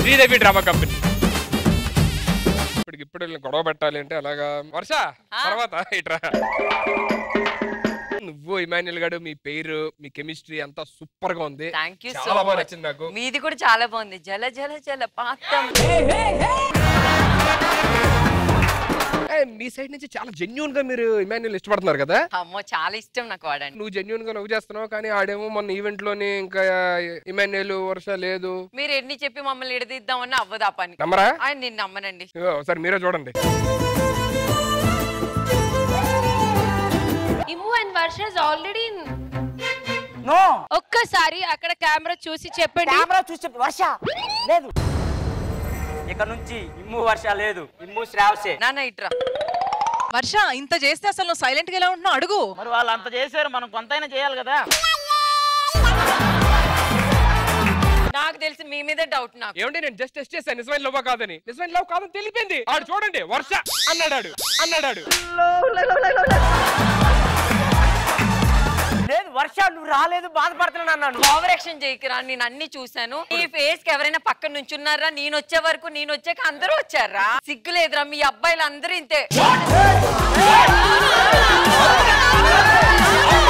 Sridevi drama company ఇప్పటికి ఇప్పుడు గొడవ పెట్టాలి అంటే అలాగా వర్ష తర్వాత ఇట్రా నువ్వు ఇమాన్యుల్ గారు మీ పేరు మీ కెమిస్ట్రీ అంతా సూపర్ గా ఉంది థ్యాంక్ యూ సో చాలా బాగా మచ్ నచ్చింది నాకు మీది కూడా చాలా బాగుంది జల జల జల పాతం ఏ, మీ సైడ్ నుంచి చాలా జెన్యున్ గా మీరు ఇమాన్యుల్ ఇష్టపడుతున్నారు కదా అమ్మో చాలా ఇష్టం నాకు వాడండి నువ్వు జెన్యున్ గా నువ్వు చేస్తున్నావు కానీ ఆడేమో మొన్న ఈవెంట్ లోని ఇంకా ఇమాన్యుల్ వర్ష లేదు మీరు ఎన్ని చెప్పి మమ్మల్ని ఎడదిద్దామని అవ్వదు ఆ పని నమ్మరా ఆయన నేను నమ్మనండి ఇదిగో, ఒకసారి మీరే చూడండి ఇము అండ్ వర్ష ఆల్రెడీ నో ఒక్కసారి అక్కడ కెమెరా చూసి చెప్పండి కెమెరా చూసి చెప్పు వర్ష లేదు ఇక నుంచి ఇమ్ము వర్ష లేదు ఇమ్ము శ్రావసే నాన్న ఇట్రా వర్ష ఇంత చేస్తే అసలు నువ్వు సైలెంట్ గా ఎలా ఉంటున్నావు అడుగు మరి వాళ్ళు అంత చేశారు మనం కొంతైనా చేయాలి కదా నాకు తెలిసి మీ మీదే డౌట్ నాకు ఏమంటే నేను జస్ట్ టెస్ట్ చేశాను నిజమైన లవ్ కాదని నిజమైన లవ్ కాదని తెలిపింది ఆడు చూడండి వర్ష అన్నాడాడు అన్నాడాడు లేదు వర్ష నువ్వు రాలేదు బాధపడుతున్నాను అన్నాను ఓవర్ యాక్షన్ చేయకురా నేను అన్ని చూశాను ఈ ఫేస్ కి ఎవరైనా పక్కన నుంచున్నారా నేను వచ్చే వరకు నేను వచ్చాక అందరూ వచ్చారా సిగ్గు లేదురా మీ అబ్బాయిలు అందరూ ఇంతే